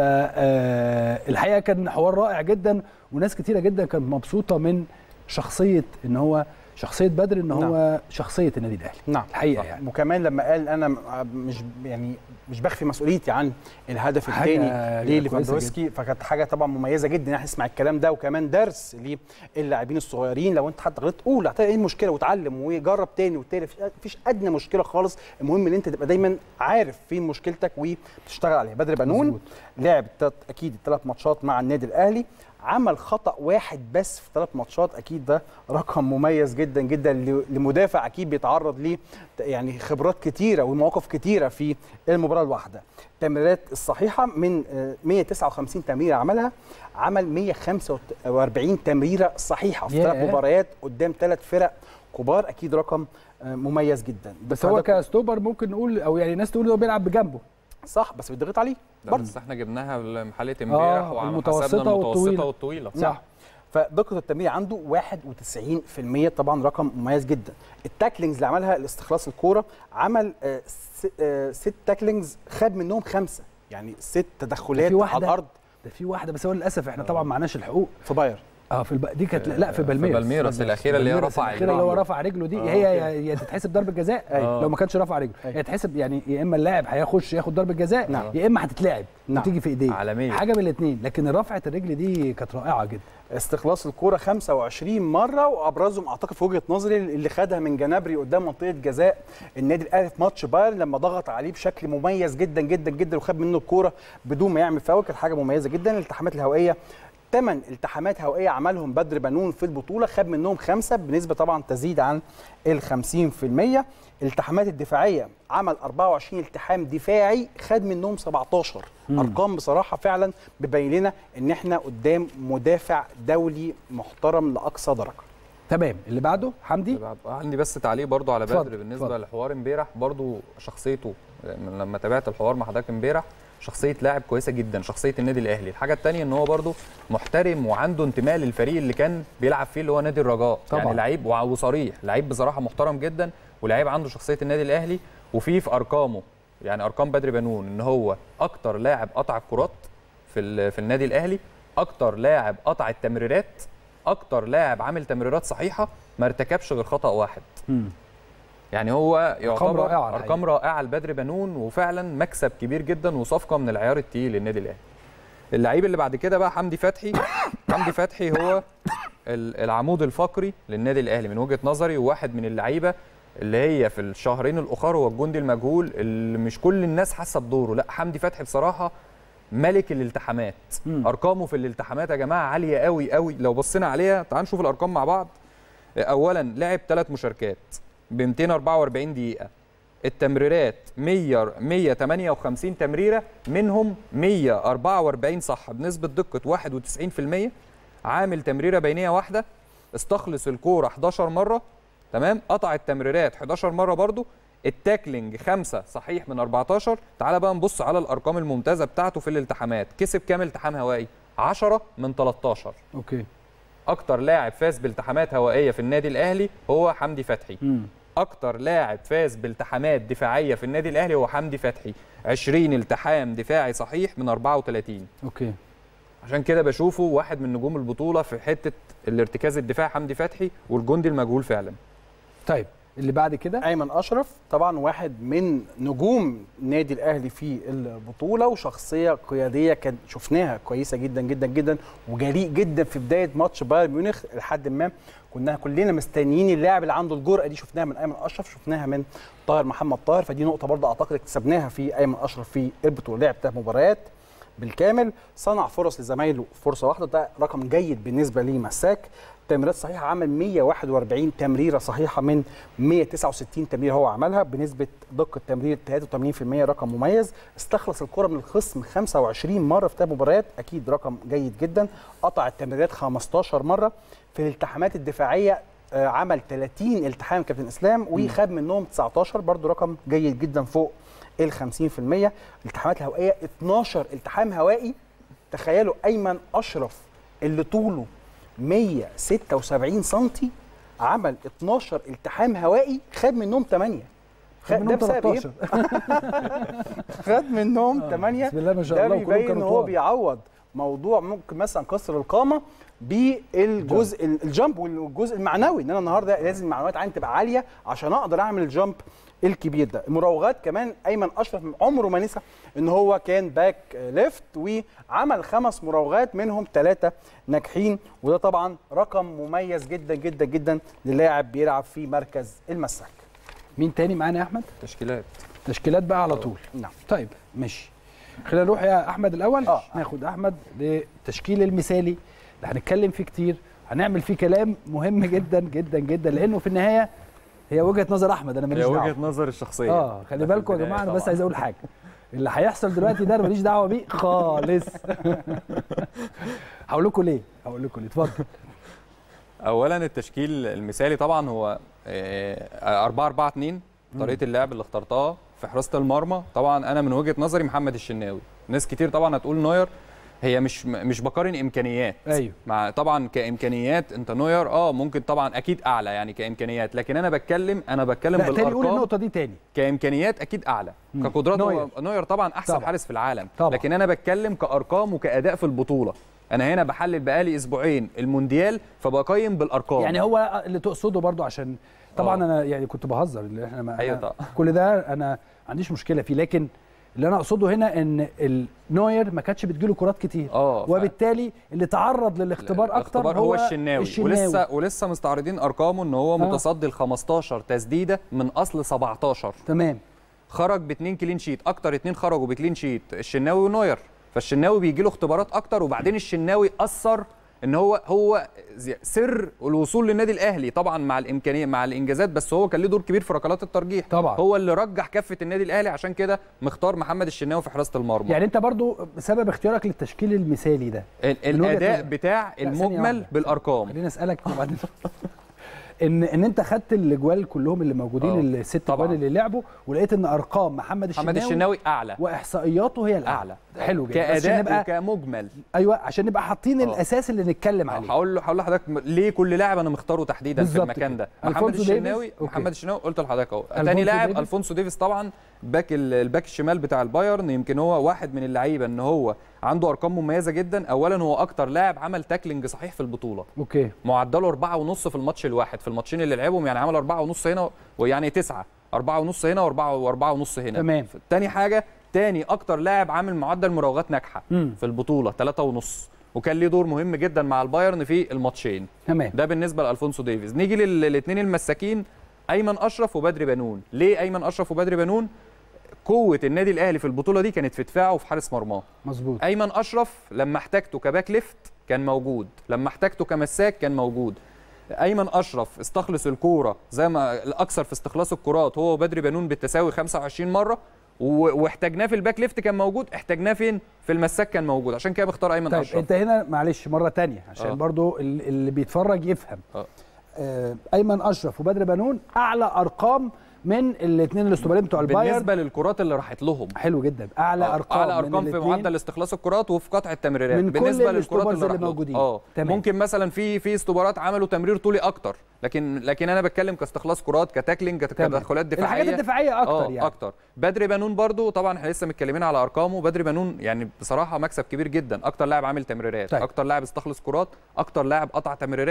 فالحقيقه كان حوار رائع جدا وناس كتيره جدا كانت مبسوطه من شخصيه ان هو شخصيه بدر ان هو شخصيه النادي الاهلي نعم الحقيقه صح. يعني وكمان لما قال انا م- مش يعني مش بخفي مسؤوليتي عن الهدف حاجة الثاني كويسة لليفاندوسكي فكانت حاجه طبعا مميزه جدا ان احنا نسمع الكلام ده وكمان درس للاعبين الصغيرين لو انت حتى غلطت قول هتلاقي ايه المشكله وتعلم وجرب تاني والتالت مفيش ادنى مشكله خالص المهم ان انت تبقى دايما عارف فين مشكلتك وتشتغل عليها بدر بنون مظبوط. لعب التلات اكيد الثلاث ماتشات مع النادي الاهلي عمل خطا واحد بس في ثلاث ماتشات اكيد ده رقم مميز جدا جدا ل- لمدافع اكيد بيتعرض ليه يعني خبرات كتيره ومواقف كتيره في المباراه الواحده التمريرات الصحيحه من آه، 159 تمريره عملها عمل 145 تمريره صحيحه في ثلاث ياه. مباريات قدام ثلاث فرق كبار اكيد رقم آه، مميز جدا بس هو فده- كستوبر ممكن نقول او يعني ناس تقول هو بيلعب بجنبه صح بس بيتضغط عليه لا برضه بس احنا جبناها لمحله امبارح آه، وعلى المتوسطة حسابنا والطويلة. المتوسطه والطويله صح فدقه التمرير عنده 91% طبعا رقم مميز جدا التاكلينجز اللي عملها لاستخلاص الكوره عمل آه، س- آه، ست تاكلينجز خد منهم خمسه يعني ست تدخلات في على واحدة الارض ده في واحده بس هو للاسف احنا طبعا معناش الحقوق في باير اه في الب... دي كانت لا في في بالميرس بالميرس الأخيرة اللي هي بالميرس رفع الاخيره اللي هو رجله. رفع رجله دي آه، هي أوكي. يا- يا تتحسب ضربه جزاء أيوة. لو ما كانش رفع رجله أيوة. هي تتحسب يعني يا اما اللاعب هيخش ياخد ضربه جزاء نعم. يا اما هتتلعب نعم. وتيجي في ايديه عالمية. حاجه من الاثنين لكن رفعه الرجل دي كانت رائعه جدا استخلاص الكوره 25 مره وابرزهم اعتقد في وجهه نظري اللي خدها من جنابري قدام منطقه جزاء النادي الاهلي في ماتش بايرن لما ضغط عليه بشكل مميز جدا جدا جدا وخد منه الكوره بدون ما يعمل فاول كانت حاجه مميزه جدا الالتحامات الهوائيه ثمان التحامات هوائيه عملهم بدر بنون في البطوله خد منهم خمسه بنسبه طبعا تزيد عن ال 50% الالتحامات الدفاعيه عمل 24 التحام دفاعي خد منهم 17 ارقام بصراحه فعلا بتبين لنا ان احنا قدام مدافع دولي محترم لاقصى درجه تمام اللي بعده حمدي عندي بس تعليق برضو على اتفضل، بدر بالنسبه اتفضل. لحوار امبارح برضو شخصيته من لما تابعت الحوار مع حضرتك امبارح شخصيه لاعب كويسه جدا شخصيه النادي الاهلي الحاجه الثانيه ان هو برضو محترم وعنده انتماء للفريق اللي كان بيلعب فيه اللي هو نادي الرجاء طبعاً. يعني لعيب وع- وصريح لعيب بصراحه محترم جدا ولعيب عنده شخصيه النادي الاهلي وفي في ارقامه يعني ارقام بدر بنون ان هو اكتر لاعب قطع الكرات في ال- في النادي الاهلي اكتر لاعب قطع التمريرات اكتر لاعب عامل تمريرات صحيحه ما ارتكبش غير خطا واحد مم. يعني هو يعتبر رائعة الحقيقة. ارقام رائعه لبدر بنون وفعلا مكسب كبير جدا وصفقه من العيار التقيل للنادي الاهلي اللعيب اللي بعد كده بقى حمدي فتحي حمدي فتحي هو ال- العمود الفقري للنادي الاهلي من وجهه نظري وواحد من اللعيبه اللي هي في الشهرين الاخر هو الجندي المجهول اللي مش كل الناس حاسه بدوره لا حمدي فتحي بصراحه ملك الالتحامات مم. ارقامه في الالتحامات يا جماعه عاليه قوي قوي لو بصينا عليها تعال نشوف الارقام مع بعض اولا لعب ثلاث مشاركات ب 244 دقيقه التمريرات 100 158 تمريره منهم 144 صح بنسبه دقه 91% عامل تمريره بينيه واحده استخلص الكوره 11 مره تمام قطع التمريرات 11 مره برضو التاكلينج خمسة صحيح من 14 تعال بقى نبص على الارقام الممتازه بتاعته في الالتحامات كسب كام التحام هوائي 10 من 13 اوكي اكتر لاعب فاز بالتحامات هوائيه في النادي الاهلي هو حمدي فتحي مم. اكتر لاعب فاز بالتحامات دفاعيه في النادي الاهلي هو حمدي فتحي 20 التحام دفاعي صحيح من 34 اوكي عشان كده بشوفه واحد من نجوم البطوله في حته الارتكاز الدفاعي حمدي فتحي والجندي المجهول فعلا طيب اللي بعد كده ايمن اشرف طبعا واحد من نجوم النادي الاهلي في البطوله وشخصيه قياديه كان شفناها كويسه جدا جدا جدا وجريء جدا في بدايه ماتش بايرن ميونخ لحد ما كنا كلنا مستنيين اللاعب اللي عنده الجرأه دي شفناها من ايمن اشرف شفناها من طاهر محمد طاهر فدي نقطه برضه اعتقد اكتسبناها في ايمن اشرف في البطوله لعب ثلاث مباريات بالكامل صنع فرص لزمايله فرصه واحده ده رقم جيد بالنسبه لمساك تمريرات صحيحه عمل 141 تمريره صحيحه من 169 تمريره هو عملها بنسبه دقه تمرير 83% رقم مميز استخلص الكره من الخصم 25 مره في ثلاث مباريات اكيد رقم جيد جدا قطع التمريرات 15 مره في الالتحامات الدفاعيه آه، عمل 30 التحام كابتن اسلام وخد منهم 19 برضو رقم جيد جدا فوق ال 50% الالتحامات الهوائيه 12 التحام هوائي تخيلوا ايمن اشرف اللي طوله 176 سم عمل 12 التحام هوائي خد منهم 8 خد منهم 13 خد منهم 8 بسم الله ما شاء ده الله وكلهم بيبين ان كانوا هو طوال. بيعوض موضوع ممكن مثلا كسر القامه بالجزء الجامب والجزء المعنوي ان انا النهارده لازم المعنويات عندي تبقى عاليه عشان اقدر اعمل الجامب الكبير ده المراوغات كمان ايمن اشرف عمره ما نسى ان هو كان باك ليفت وعمل خمس مراوغات منهم ثلاثه ناجحين وده طبعا رقم مميز جدا جدا جدا للاعب بيلعب في مركز المساك مين تاني معانا يا احمد تشكيلات تشكيلات بقى على طول نعم طيب ماشي خلينا نروح يا احمد الاول آه. ناخد احمد للتشكيل المثالي اللي هنتكلم فيه كتير هنعمل فيه كلام مهم جدا جدا جدا لانه في النهايه هي وجهه نظر احمد انا ماليش هي دعوه وجهه نظر الشخصيه اه خلي ده في بالكم يا البداية جماعه انا بس طبعاً. عايز اقول حاجه اللي هيحصل دلوقتي ده انا ماليش دعوه بيه خالص هقول لكم ليه هقول لكم ليه اتفضل اولا التشكيل المثالي طبعا هو 4 4 2 طريقه اللعب اللي اخترتها في حراسه المرمى طبعا انا من وجهه نظري محمد الشناوي ناس كتير طبعا هتقول نوير هي مش مش بقارن امكانيات ايوه مع طبعا كامكانيات انت نوير اه ممكن طبعا اكيد اعلى يعني كامكانيات لكن انا بتكلم انا بتكلم لا تاني قول بالارقام النقطه دي تاني كامكانيات اكيد اعلى مم. كقدرات نوير. نوير. نوير طبعا احسن طبعاً. طبعا. حارس في العالم طبعاً. لكن انا بتكلم كارقام وكاداء في البطوله انا هنا بحلل بقالي اسبوعين المونديال فبقيم بالارقام يعني هو اللي تقصده برضو عشان طبعا آه. انا يعني كنت بهزر اللي احنا ما أيوة أنا- طبعاً. كل ده انا ما عنديش مشكله فيه لكن اللي انا اقصده هنا ان النوير ما كانتش بتجيله كرات كتير اه ف- وبالتالي اللي تعرض للاختبار اكتر الاختبار هو الشناوي, الشناوي. ولسه ولسه مستعرضين ارقامه ان هو آه. متصدي ل 15 تسديده من اصل 17 تمام خرج باثنين كلين شيت اكتر اثنين خرجوا بكلين شيت الشناوي ونوير فالشناوي بيجي له اختبارات اكتر وبعدين الشناوي اثر ان هو هو زي- سر الوصول للنادي الاهلي طبعا مع الامكانيه مع الانجازات بس هو كان له دور كبير في ركلات الترجيح طبعا. هو اللي رجح كفه النادي الاهلي عشان كده مختار محمد الشناوي في حراسه المرمى يعني انت برضو بسبب اختيارك للتشكيل المثالي ده ال- من وجهة الاداء نظر- بتاع ثانية المجمل واحدة. بالارقام خليني اسالك وبعدين ان ان انت خدت الاجوال كلهم اللي موجودين آه، الست طبعاً. اجوال اللي لعبوا ولقيت ان ارقام محمد الشناوي محمد الشناوي اعلى واحصائياته هي الاعلى اعلى حلو جدا بس عشان كاداء نبقى وكمجمل ايوه عشان نبقى حاطين آه. الاساس اللي نتكلم عليه هقول له هقول لحضرتك م- ليه كل لاعب انا مختاره تحديدا في بالظبط المكان كده. ده محمد ألفونسو ديفيز؟ الشناوي أوكي. محمد الشناوي قلت لحضرتك اهو ألفونسو تاني لاعب ديفيز؟ الفونسو ديفيز طبعا باك ال- الباك الشمال بتاع البايرن يمكن هو واحد من اللعيبه ان هو عنده ارقام مميزه جدا اولا هو اكتر لاعب عمل تاكلينج صحيح في البطوله اوكي معدله أربعة ونص في الماتش الواحد في الماتشين اللي لعبهم يعني عمل أربعة ونص هنا ويعني تسعة أربعة ونص هنا وأربعة وأربعة ونص هنا تمام. تاني حاجة تاني أكتر لاعب عامل معدل مراوغات ناجحة مم. في البطولة ثلاثة ونص وكان ليه دور مهم جدا مع البايرن في الماتشين تمام ده بالنسبة لألفونسو ديفيز نيجي للاثنين المساكين أيمن أشرف وبدري بنون ليه أيمن أشرف وبدري بنون قوة النادي الأهلي في البطولة دي كانت في دفاعه وفي حارس مرماه مظبوط ايمن اشرف لما احتاجته كباك ليفت كان موجود لما احتاجته كمساك كان موجود ايمن اشرف استخلص الكوره زي ما الاكثر في استخلاص الكرات هو وبدري بنون بالتساوي 25 مره و- واحتاجناه في الباك ليفت كان موجود احتاجناه فين في المساك كان موجود عشان كده بختار ايمن طيب اشرف انت هنا معلش مره تانية عشان آه. برضو ال- اللي بيتفرج يفهم آه. آه ايمن اشرف وبدر بنون اعلى ارقام من الاثنين الاستوبالين بتوع البايرن بالنسبه للكرات اللي راحت لهم حلو جدا اعلى آه، ارقام اعلى من ارقام في الاتنين. معدل استخلاص الكرات وفي قطع التمريرات من كل بالنسبه للكرات الاستوبرز اللي, اللي راح لهم. موجودين. اه تمام. ممكن مثلا في في استوبرات عملوا تمرير طولي اكتر لكن لكن انا بتكلم كاستخلاص كرات كتاكلينج تمام. كتدخلات دفاعيه الحاجات الدفاعيه اكتر اه يعني اكتر بدري بنون برضو طبعا احنا لسه متكلمين على ارقامه بدري بنون يعني بصراحه مكسب كبير جدا اكتر لاعب عامل تمريرات طيب. اكتر لاعب استخلص كرات اكتر لاعب قطع تمريرات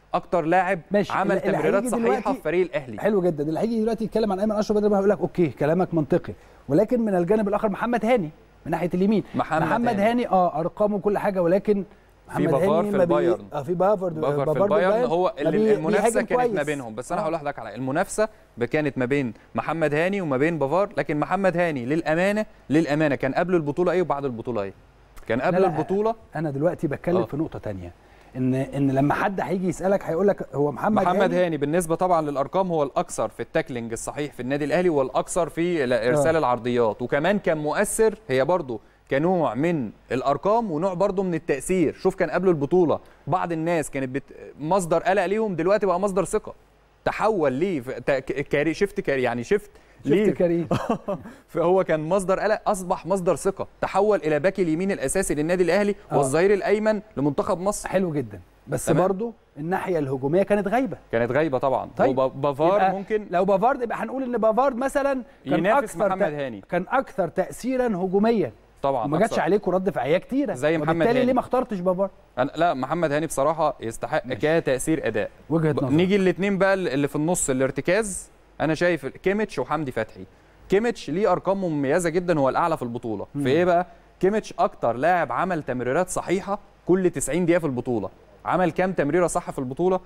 اكتر لاعب ماشي، عمل اللي- اللي تمريرات هيجي صحيحه دلوقتي- في فريق الاهلي حلو جدا اللي هيجي دلوقتي يتكلم عن ايمن اشرف بدر ما هيقول لك اوكي كلامك منطقي ولكن من الجانب الاخر محمد هاني من ناحيه اليمين محمد محمد هاني. هاني اه ارقامه كل حاجه ولكن محمد بافار هاني في ما بي- البايرن. اه في بافر بافر في البايرن هو اللي المنافسه كانت ما بينهم بس انا آه. هقول لحضرتك على المنافسه كانت ما بين محمد هاني وما بين بافار لكن محمد هاني للامانه للامانه كان قبل البطوله ايه وبعد البطوله ايه كان قبل لا، البطوله انا دلوقتي بتكلم آه. في نقطه تانية ان ان لما حد هيجي يسالك هيقول لك هو محمد, محمد هاني بالنسبه طبعا للارقام هو الاكثر في التاكلينج الصحيح في النادي الاهلي والاكثر في ال- ارسال آه. العرضيات وكمان كان مؤثر هي برضو كنوع من الارقام ونوع برضو من التاثير شوف كان قبل البطوله بعض الناس كانت بت... مصدر قلق ليهم دلوقتي بقى مصدر ثقه تحول ليه ف- تا- ك- كاري شفت كاري يعني شفت شفت ليه كريم فهو كان مصدر قلق اصبح مصدر ثقه تحول الى باك اليمين الاساسي للنادي الاهلي آه. والظهير الايمن لمنتخب مصر حلو جدا بس تمام. برضو الناحيه الهجوميه كانت غايبه كانت غايبه طبعا طيب. وبافار يبقى ممكن لو بافارد يبقى هنقول ان بافارد مثلا كان ينافس اكثر محمد تأ- هاني. كان اكثر تاثيرا هجوميا طبعا وما جاتش أكثر. عليكم رد فعاليه كتيره زي محمد وبالتالي هاني. ليه ما اخترتش بافارد أنا لا محمد هاني بصراحه يستحق كتاثير اداء وجهه ب- نظر نيجي الاثنين بقى اللي في النص الارتكاز انا شايف كيميتش وحمدي فتحي كيميتش ليه ارقام مميزه جدا هو الاعلى في البطوله في ايه بقى كيميتش اكتر لاعب عمل تمريرات صحيحه كل 90 دقيقه في البطوله عمل كام تمريره صح في البطوله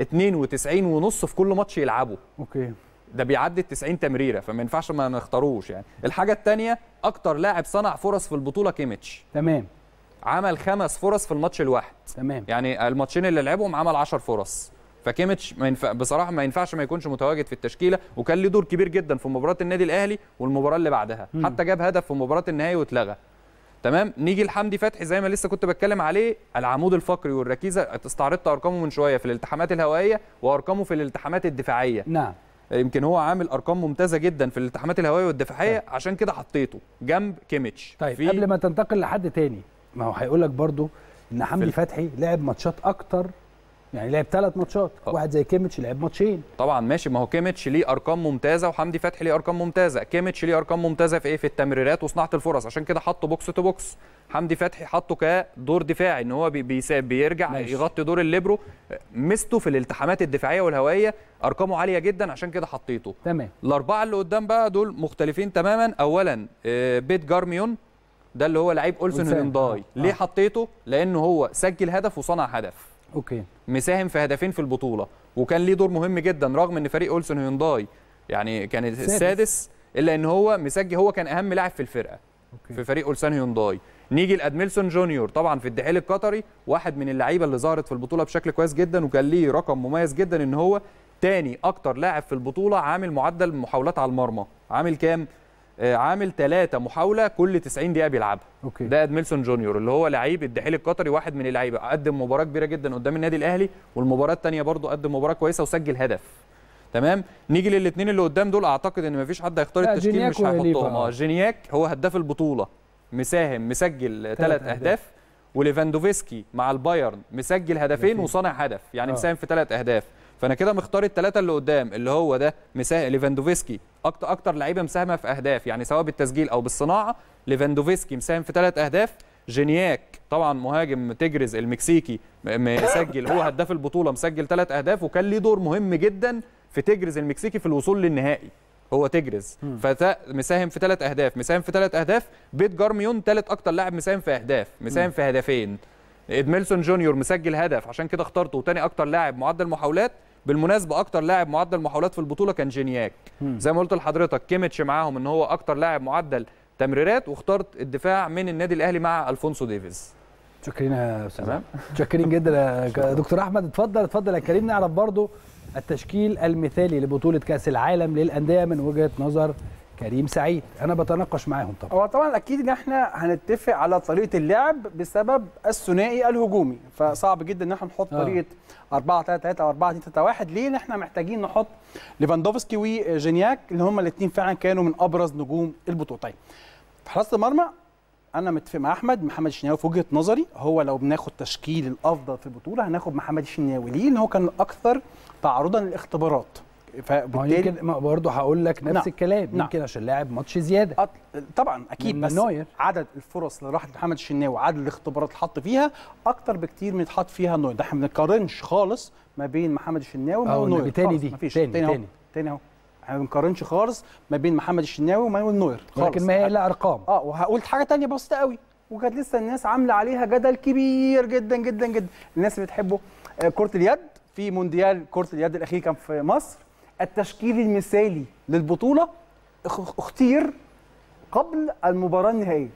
92 ونص في كل ماتش يلعبه اوكي ده بيعدي ال 90 تمريره فما ينفعش ما نختاروش يعني الحاجه الثانيه اكتر لاعب صنع فرص في البطوله كيميتش تمام عمل خمس فرص في الماتش الواحد تمام يعني الماتشين اللي لعبهم عمل 10 فرص فكيميتش ما ينفع بصراحه ما ينفعش ما يكونش متواجد في التشكيله وكان له دور كبير جدا في مباراه النادي الاهلي والمباراه اللي بعدها مم. حتى جاب هدف في مباراه النهائي واتلغى تمام نيجي لحمدي فتحي زي ما لسه كنت بتكلم عليه العمود الفقري والركيزه استعرضت ارقامه من شويه في الالتحامات الهوائيه وارقامه في الالتحامات الدفاعيه نعم يمكن هو عامل ارقام ممتازه جدا في الالتحامات الهوائيه والدفاعيه عشان كده حطيته جنب كيميتش طيب في قبل ما تنتقل لحد تاني ما هو هيقول لك برضو ان حمدي في- فتحي لعب ماتشات اكتر يعني لعب ثلاث ماتشات آه. واحد زي كيميتش لعب ماتشين طبعا ماشي ما هو كيميتش ليه ارقام ممتازه وحمدي فتحي ليه ارقام ممتازه كيميتش ليه ارقام ممتازه في ايه في التمريرات وصناعه الفرص عشان كده حطه بوكس تو بوكس حمدي فتحي حطه كدور دفاعي ان هو بي- بيساب بيرجع ماشي. يغطي دور الليبرو ميزته في الالتحامات الدفاعيه والهوائيه ارقامه عاليه جدا عشان كده حطيته تمام الاربعه اللي قدام بقى دول مختلفين تماما اولا آه، بيت جارميون ده اللي هو لعيب اولسون أولسن. هيونداي آه. ليه آه. حطيته لانه هو سجل هدف وصنع هدف اوكي مساهم في هدفين في البطوله وكان ليه دور مهم جدا رغم ان فريق اولسون هيونداي يعني كان السادس. السادس الا ان هو مسجل هو كان اهم لاعب في الفرقه اوكي في فريق اولسان هيونداي نيجي لادميلسون جونيور طبعا في الدحيل القطري واحد من اللعيبه اللي ظهرت في البطوله بشكل كويس جدا وكان ليه رقم مميز جدا ان هو تاني اكتر لاعب في البطوله عامل معدل محاولات على المرمى عامل كام آه، عامل ثلاثة محاولة كل 90 دقيقة بيلعبها اوكي ده ادميلسون جونيور اللي هو لعيب الدحيل القطري واحد من اللعيبه قدم مباراه كبيره جدا قدام النادي الاهلي والمباراه الثانيه برضو قدم مباراه كويسه وسجل هدف تمام نيجي للاثنين اللي قدام دول اعتقد ان مفيش حد هيختار لا، التشكيل جينياك مش وإليفا، هيحطهم آه. اه جينياك هو هداف البطوله مساهم مسجل ثلاث أهداف. اهداف وليفاندوفسكي مع البايرن مسجل هدفين هدفين. وصانع هدف يعني آه. مساهم في ثلاث اهداف فانا كده مختار الثلاثه اللي قدام اللي هو ده مساهم ليفاندوفسكي اكتر اكتر لعيبه مساهمه في اهداف يعني سواء بالتسجيل او بالصناعه ليفاندوفسكي مساهم في ثلاث اهداف جينياك طبعا مهاجم تجرز المكسيكي م- مسجل هو هداف البطوله مسجل ثلاث اهداف وكان ليه دور مهم جدا في تجرز المكسيكي في الوصول للنهائي هو تجرز مم. فمساهم في ثلاث اهداف مساهم في ثلاث اهداف بيت جارميون ثالث اكتر لاعب مساهم في اهداف مساهم في هدفين ادميلسون جونيور مسجل هدف عشان كده اخترته وتاني اكتر لاعب معدل محاولات بالمناسبه اكتر لاعب معدل محاولات في البطوله كان جينياك مم. زي ما قلت لحضرتك كيميتش معاهم ان هو اكتر لاعب معدل تمريرات واخترت الدفاع من النادي الاهلي مع الفونسو ديفيز شكرين يا استاذ تمام. أحمد. شكرين جدا يا ك- دكتور احمد اتفضل اتفضل يا كريم نعرف برضو التشكيل المثالي لبطوله كاس العالم للانديه من وجهه نظر كريم سعيد انا بتناقش معاهم طبعا هو طبعا اكيد ان احنا هنتفق على طريقه اللعب بسبب الثنائي الهجومي فصعب جدا ان احنا نحط آه. طريقه 4 3 3 او 4 2 3 1 ليه ان احنا محتاجين نحط ليفاندوفسكي وجينياك اللي هم الاثنين فعلا كانوا من ابرز نجوم البطوله طيب في حراسه المرمى انا متفق مع احمد محمد الشناوي في وجهه نظري هو لو بناخد تشكيل الافضل في البطوله هناخد محمد الشناوي ليه؟ لان هو كان الاكثر تعرضا للاختبارات ما هو فبالتالي يمكن ما برضه هقول لك نفس نعم. الكلام نعم. يمكن عشان لاعب ماتش زياده أط- طبعا اكيد من بس نوير. عدد الفرص اللي راحت لمحمد الشناوي وعدد الاختبارات اللي حط فيها اكتر بكتير من اللي اتحط فيها نوير ده احنا ما بنقارنش خالص ما بين محمد الشناوي أو وما بين نوير النبي تاني خالص، دي، مفيش تاني، تاني اهو تاني. تاني اهو احنا ما بنقارنش خالص ما بين محمد الشناوي وما بين نوير خالص ولكن ما هي الا ارقام اه وهقول حاجه تانية بسيطه قوي وكانت لسه الناس عامله عليها جدل كبير جدا جدا جدا الناس اللي بتحبه آه، كره اليد في مونديال كره اليد الاخير كان في مصر التشكيل المثالي للبطوله اخ- اختير قبل المباراه النهائيه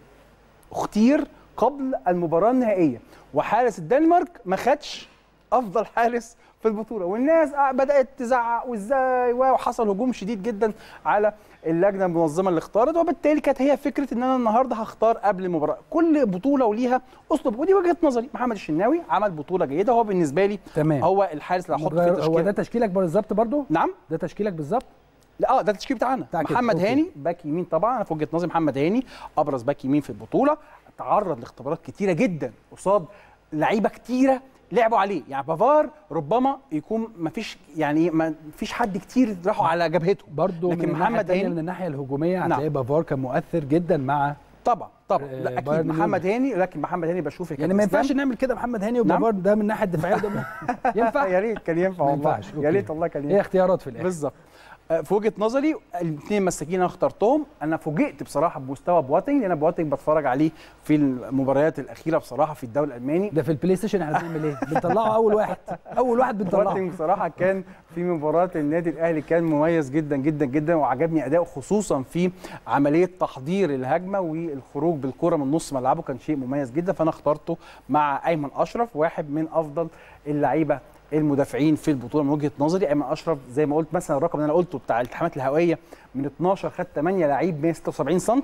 اختير قبل المباراه النهائيه وحارس الدنمارك ما خدش افضل حارس في البطوله والناس آه بدات تزعق وازاي وحصل هجوم شديد جدا على اللجنه المنظمه اللي اختارت وبالتالي كانت هي فكره ان انا النهارده هختار قبل المباراه كل بطوله وليها اسلوب ودي وجهه نظري محمد الشناوي عمل بطوله جيده هو بالنسبه لي تمام هو الحارس اللي هحطه في هو التشكيله ده تشكيلك بالظبط برضه نعم ده تشكيلك بالظبط لا اه ده التشكيل بتاعنا بتاع كده، محمد أوكي. هاني باك يمين طبعا انا في وجهه نظري محمد هاني ابرز باك يمين في البطوله تعرض لاختبارات كتيره جدا قصاد لعيبه كتيره لعبوا عليه يعني بافار ربما يكون ما فيش يعني ما فيش حد كتير راحوا على جبهته برضه لكن من الناحيه محمد الثانيه هاني من الناحيه الهجوميه نعم. هتلاقي بافار كان مؤثر جدا مع طبعا طبعا آه، لا بايرن اكيد محمد هاني لكن محمد هاني بشوف يعني ما ينفعش نعمل كده محمد هاني وبافار ده من الناحيه الدفاعيه وده من... ينفع يا ريت كان ينفع ما والله ينفعش، يا أوكي. ريت والله كان ينفع هي اختيارات في الاخر بالظبط آه، في وجهه نظري الاثنين مساكين انا اخترتهم انا فوجئت بصراحه بمستوى بواتنج لان بواتنج بتفرج عليه في المباريات الاخيره بصراحه في الدوري الالماني ده في البلاي ستيشن احنا بنعمل ايه؟ بنطلعه اول واحد اول واحد بنطلعه بواتنج بصراحه كان في مباراه النادي الاهلي كان مميز جدا جدا جدا وعجبني اداؤه خصوصا في عمليه تحضير الهجمه والخروج بالكره من نص ملعبه كان شيء مميز جدا فانا اخترته مع ايمن اشرف واحد من افضل اللعيبه المدافعين في البطوله من وجهه نظري ايمن اشرف زي ما قلت مثلا الرقم اللي انا قلته بتاع الالتحامات الهوائيه من 12 خد 8 لعيب 176 سم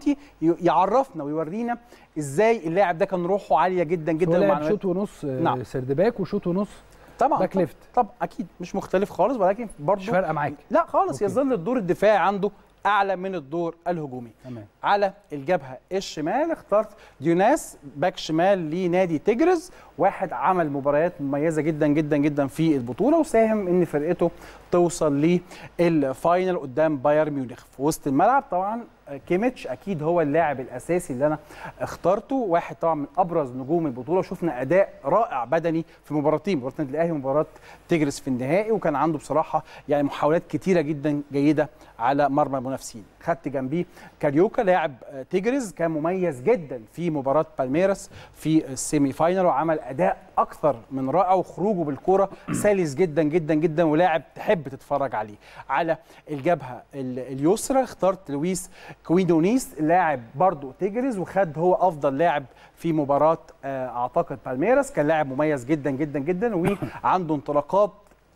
يعرفنا ويورينا ازاي اللاعب ده كان روحه عاليه جدا هو جدا لعب ومعنويات- شوط ونص آه، نعم. سردباك وشوط ونص طبعا باك ليفت. طبعا اكيد مش مختلف خالص ولكن برضه مش فارقه معاك لا خالص أوكي. يظل الدور الدفاعي عنده اعلى من الدور الهجومي تمام على الجبهه الشمال اخترت ديوناس باك شمال لنادي تجرز واحد عمل مباريات مميزه جدا جدا جدا في البطوله وساهم ان فرقته توصل للفاينل قدام بايرن ميونخ في وسط الملعب طبعا كيميتش اكيد هو اللاعب الاساسي اللي انا اخترته واحد طبعا من ابرز نجوم البطوله وشفنا اداء رائع بدني في مباراتين مباراه النادي الاهلي ومباراه تجرس في النهائي وكان عنده بصراحه يعني محاولات كتيره جدا جيده على مرمى المنافسين خدت جنبيه كاريوكا لاعب آه، تجرز كان مميز جدا في مباراه بالميراس في السيمي فاينال وعمل اداء اكثر من رائع وخروجه بالكره سلس جدا جدا جدا ولاعب تحب تتفرج عليه على الجبهه ال- اليسرى اخترت لويس كويدونيس لاعب برضو تجرز وخد هو افضل لاعب في مباراه آه، اعتقد بالميراس كان لاعب مميز جدا جدا جدا وعنده انطلاقات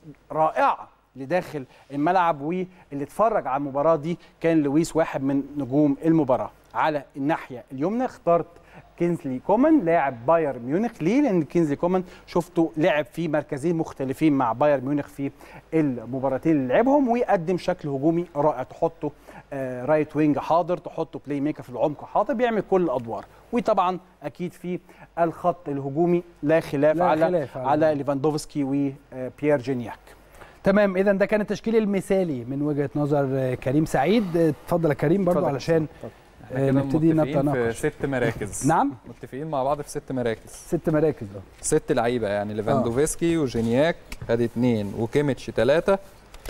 رائعه لداخل الملعب واللي اتفرج على المباراه دي كان لويس واحد من نجوم المباراه على الناحيه اليمنى اخترت كينزلي كومان لاعب بايرن ميونخ ليه؟ لان كينزلي كومان شفته لعب في مركزين مختلفين مع بايرن ميونخ في المباراتين اللي لعبهم ويقدم شكل هجومي رائع تحطه آه رايت وينج حاضر تحطه بلاي ميكر في العمق حاضر بيعمل كل الادوار وطبعا اكيد في الخط الهجومي لا خلاف لا على خلاف على- على ليفاندوفسكي وبيير جينياك تمام اذا ده كان التشكيل المثالي من وجهه نظر آه، كريم سعيد آه، اتفضل يا كريم برضو اتفضل. علشان اتفضل. آه، كده نبتدي متفقين في نتناقش ست مراكز نعم متفقين مع بعض في ست مراكز ست مراكز اه ست لعيبه يعني ليفاندوفسكي وجينياك ادي اثنين وكيميتش ثلاثه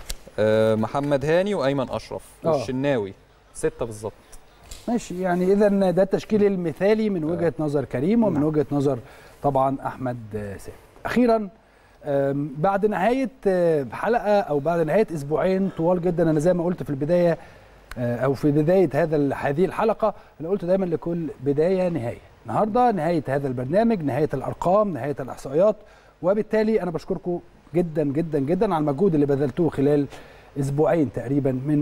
آه محمد هاني وايمن اشرف آه. والشناوي سته بالظبط ماشي يعني اذا ده التشكيل المثالي من وجهه نظر كريم ومن نعم. وجهه نظر طبعا احمد آه، سامي اخيرا آم، بعد نهايه آه، حلقه او بعد نهايه اسبوعين طوال جدا انا زي ما قلت في البدايه آه، او في بدايه هذا ال- هذه الحلقه انا قلت دايما لكل بدايه نهايه النهارده نهايه هذا البرنامج نهايه الارقام نهايه الاحصائيات وبالتالي انا بشكركم جدا جدا جدا على المجهود اللي بذلتوه خلال اسبوعين تقريبا من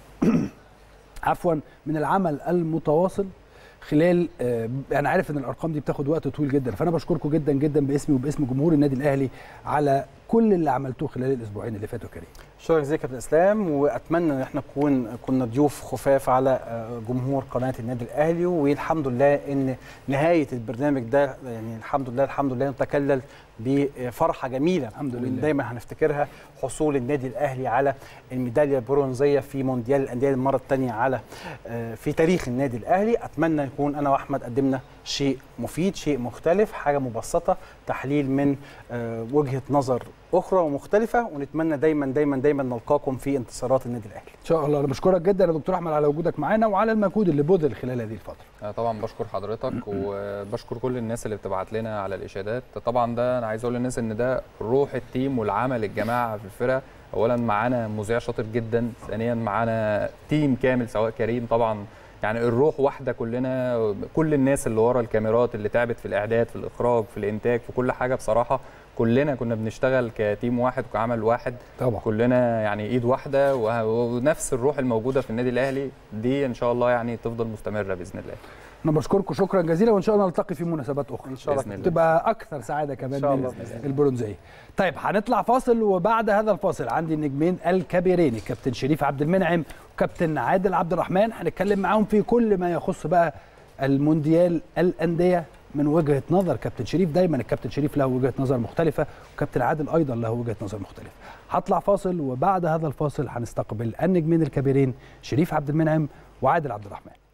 عفوا من العمل المتواصل خلال آه، انا عارف ان الارقام دي بتاخد وقت طويل جدا فانا بشكركم جدا جدا باسمي وباسم جمهور النادي الاهلي على كل اللي عملتوه خلال الاسبوعين اللي فاتوا كريم شكرا جزيلا كابتن اسلام واتمنى ان احنا نكون كنا ضيوف خفاف على آه، جمهور قناه النادي الاهلي والحمد لله ان نهايه البرنامج ده يعني الحمد لله الحمد لله نتكلل بفرحه جميله الحمد لله. دايما هنفتكرها حصول النادي الاهلي على الميداليه البرونزيه في مونديال الانديه المره الثانيه على آه، في تاريخ النادي الاهلي اتمنى يكون انا واحمد قدمنا شيء مفيد شيء مختلف حاجه مبسطه تحليل من آه، وجهه نظر اخرى ومختلفه ونتمنى دايما دايما دايما نلقاكم في انتصارات النادي الاهلي ان شاء الله انا بشكرك جدا يا دكتور احمد على وجودك معانا وعلى المجهود اللي بذل خلال هذه الفتره أنا طبعا بشكر حضرتك وبشكر كل الناس اللي بتبعت لنا على الاشادات طبعا ده انا عايز اقول للناس ان ده روح التيم والعمل الجماعه في الفرقه اولا معانا مذيع شاطر جدا ثانيا معانا تيم كامل سواء كريم طبعا يعني الروح واحده كلنا كل الناس اللي ورا الكاميرات اللي تعبت في الاعداد في الاخراج في الانتاج في كل حاجه بصراحه كلنا كنا بنشتغل كتيم واحد وكعمل واحد طبعا كلنا يعني ايد واحده وه- ونفس الروح الموجوده في النادي الاهلي دي ان شاء الله يعني تفضل مستمره باذن الله انا بشكركم شكرا جزيلا وان شاء الله نلتقي في مناسبات اخرى ان شاء الله بإذن الله. تبقى اكثر سعاده كمان إن شاء من الله بإذن الله. البرونزيه طيب هنطلع فاصل وبعد هذا الفاصل عندي النجمين الكبيرين الكابتن شريف عبد المنعم وكابتن عادل عبد الرحمن هنتكلم معاهم في كل ما يخص بقى المونديال الانديه من وجهه نظر كابتن شريف دايما الكابتن شريف له وجهه نظر مختلفه وكابتن عادل ايضا له وجهه نظر مختلفه هطلع فاصل وبعد هذا الفاصل هنستقبل النجمين الكبيرين شريف عبد المنعم وعادل عبد الرحمن